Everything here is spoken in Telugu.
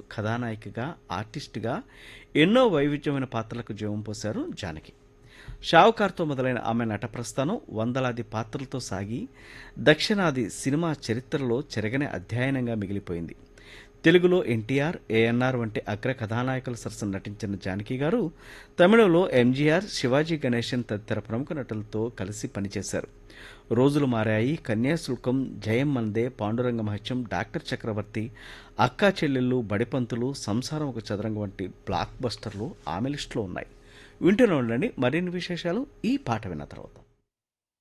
కథానాయికగా ఆర్టిస్టుగా ఎన్నో వైవిధ్యమైన పాత్రలకు జీవం పోశారు జానకి షావుకార్తో మొదలైన ఆమె నట ప్రస్థానం వందలాది పాత్రలతో సాగి దక్షిణాది సినిమా చరిత్రలో చెరగని అధ్యయనంగా మిగిలిపోయింది తెలుగులో ఎన్టీఆర్ ఏఎన్ఆర్ వంటి అగ్ర కథానాయకుల సరసన నటించిన జానకి గారు తమిళంలో ఎంజీఆర్ శివాజీ గణేశన్ తదితర ప్రముఖ నటులతో కలిసి పనిచేశారు రోజులు మారాయి కన్యాశుల్కం జయం మందే పాండురంగ మహత్యం డాక్టర్ చక్రవర్తి అక్కా చెల్లెళ్ళు బడిపంతులు సంసారం ఒక చదరంగం వంటి బ్లాక్ బస్టర్లు ఆమె లిస్టులో ఉన్నాయి వింటూనే ఉండండి మరిన్ని విశేషాలు ఈ పాట విన్న తర్వాత